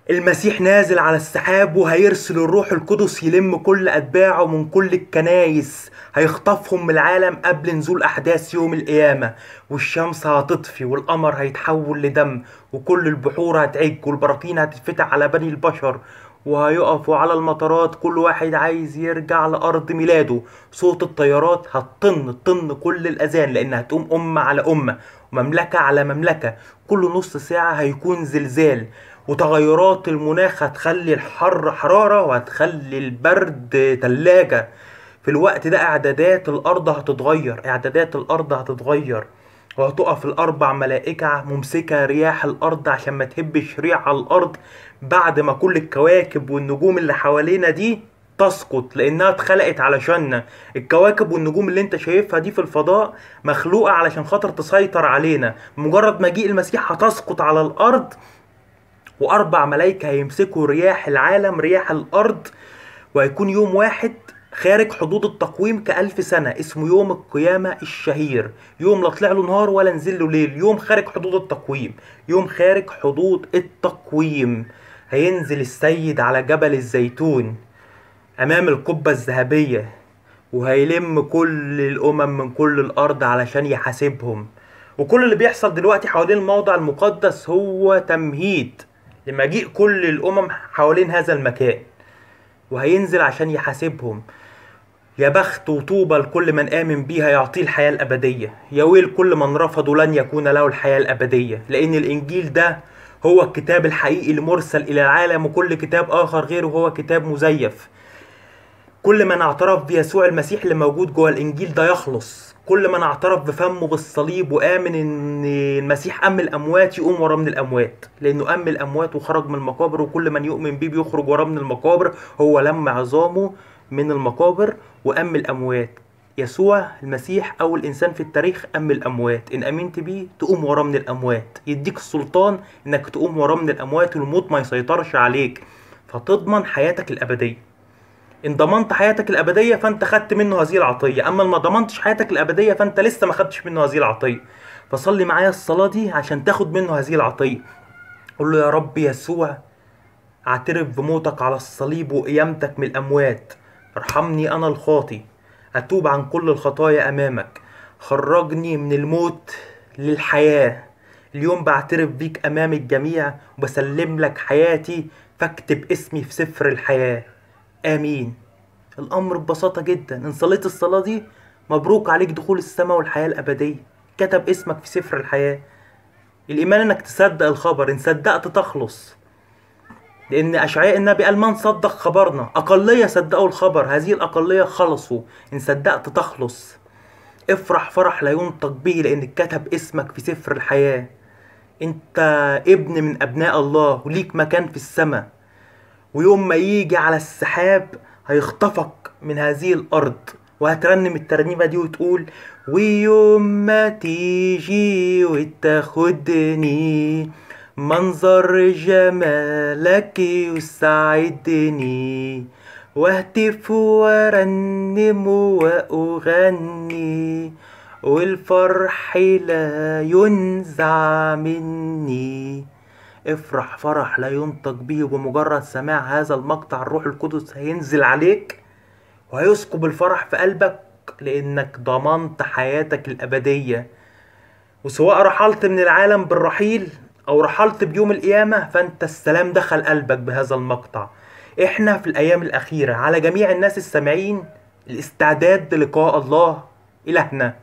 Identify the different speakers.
Speaker 1: المسيح نازل على السحاب وهيرسل الروح القدس يلم كل أتباعه من كل الكنايس هيخطفهم من العالم قبل نزول أحداث يوم القيامة والشمس هتطفي والقمر هيتحول لدم وكل البحور هتعج والبراكين هتتفتح على بني البشر وهيقفوا على المطارات كل واحد عايز يرجع لأرض ميلاده صوت الطيارات هتطن طن كل الأذان لأنها هتقوم أمة على أمة ومملكة على مملكة كل نص ساعة هيكون زلزال وتغيرات المناخ هتخلي الحر حرارة وهتخلي البرد تلاجة في الوقت ده اعدادات الارض هتتغير اعدادات الارض هتتغير وهتقف الاربع ملائكة ممسكة رياح الارض عشان ما تهبش ريح على الارض بعد ما كل الكواكب والنجوم اللي حوالينا دي تسقط لانها اتخلقت علشاننا الكواكب والنجوم اللي انت شايفها دي في الفضاء مخلوقة علشان خاطر تسيطر علينا مجرد مجيء المسيح هتسقط على الارض واربع ملايكة هيمسكوا رياح العالم رياح الارض وهيكون يوم واحد خارج حدود التقويم كألف سنة اسمه يوم القيامة الشهير يوم لا طلع له نهار ولا نزل له ليل يوم خارج حدود التقويم يوم خارج حدود التقويم هينزل السيد على جبل الزيتون أمام القبة الذهبية وهيلم كل الأمم من كل الأرض علشان يحاسبهم وكل اللي بيحصل دلوقتي حوالين الموضع المقدس هو تمهيد لمجيء كل الأمم حوالين هذا المكان وهينزل عشان يحاسبهم يا بخت وطوبى لكل من آمن بيها يعطيه الحياة الأبدية يا ويل كل من رفضه لن يكون له الحياة الأبدية لأن الإنجيل ده هو الكتاب الحقيقي المرسل إلى العالم وكل كتاب آخر غيره هو كتاب مزيف كل من اعترف بيسوع المسيح اللي موجود جوه الإنجيل ده يخلص كل من اعترف بفمه بالصليب وآمن إن المسيح أم الأموات يقوم وراه من الأموات لأنه أم الأموات وخرج من المقابر وكل من يؤمن بيه بيخرج وراه من المقابر هو لم عظامه من المقابر وأم الأموات يسوع المسيح أول إنسان في التاريخ أم الأموات إن أمنت بيه تقوم وراه من الأموات يديك السلطان إنك تقوم وراه من الأموات والموت ما يسيطرش عليك فتضمن حياتك الأبدية ان ضمنت حياتك الابديه فانت خدت منه هذه العطيه اما ما ضمنتش حياتك الابديه فانت لسه ما خدتش منه هذه العطيه فصلي معايا الصلاه دي عشان تاخد منه هذه العطيه قول له يا رب يسوع اعترف بموتك على الصليب وقيامتك من الاموات ارحمني انا الخاطي اتوب عن كل الخطايا امامك خرجني من الموت للحياه اليوم بعترف بيك امام الجميع وبسلم لك حياتي فاكتب اسمي في سفر الحياه امين الامر ببساطه جدا ان صليت الصلاه دي مبروك عليك دخول السماء والحياه الابديه كتب اسمك في سفر الحياه الايمان انك تصدق الخبر ان صدقت تخلص لان اشعياء النبي قال من صدق خبرنا اقليه صدقوا الخبر هذه الاقليه خلصوا ان صدقت تخلص افرح فرح لا ينطق به لان كتب اسمك في سفر الحياه انت ابن من ابناء الله وليك مكان في السماء ويوم ما يجي على السحاب هيخطفك من هذه الأرض وهترنم الترنيمة دي وتقول ويوم ما تيجي وتاخدني منظر جمالك يسعدني واهتف وارنم واغني والفرح لا ينزع مني افرح فرح لا ينطق به بمجرد سماع هذا المقطع الروح القدس هينزل عليك وهيسكب الفرح في قلبك لانك ضمنت حياتك الابديه وسواء رحلت من العالم بالرحيل او رحلت بيوم القيامه فانت السلام دخل قلبك بهذا المقطع احنا في الايام الاخيره على جميع الناس السامعين الاستعداد للقاء الله الهنا